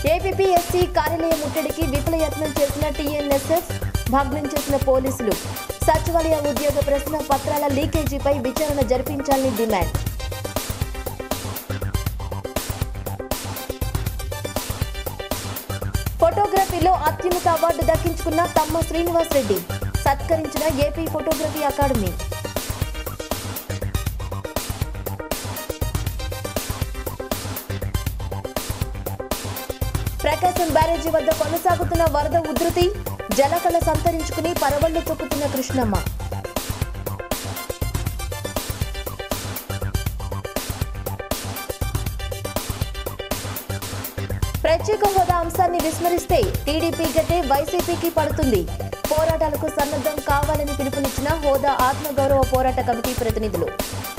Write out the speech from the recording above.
APSC కార్యాలయ ముట్టడికి విఫల యత్నం చేసిన టీఎన్ఎస్ఎఫ్ భగ్నం చేసిన పోలీసులు సచివాలయ ఉద్యోగ ప్రశ్న పత్రాల లీకేజీపై విచారణ జరిపించాలని డిమాండ్ ఫోటోగ్రఫీలో అత్యున్నత అవార్డు దక్కించుకున్న తమ్మ శ్రీనివాస్ రెడ్డి సత్కరించిన ఏపీ ఫోటోగ్రఫీ అకాడమీ ప్రకాశం బ్యారేజీ వద్ద కొనసాగుతున్న వరద ఉధృతి జలకళ సంతరించుకుని పరవళ్లు తొక్కుతున్న కృష్ణమ్మ ప్రత్యేక హోదా అంశాన్ని విస్మరిస్తే టీడీపీ గతే వైసీపీకి పడుతుంది పోరాటాలకు సన్నద్ధం కావాలని పిలుపునిచ్చిన హోదా ఆత్మగౌరవ పోరాట కమిటీ ప్రతినిధులు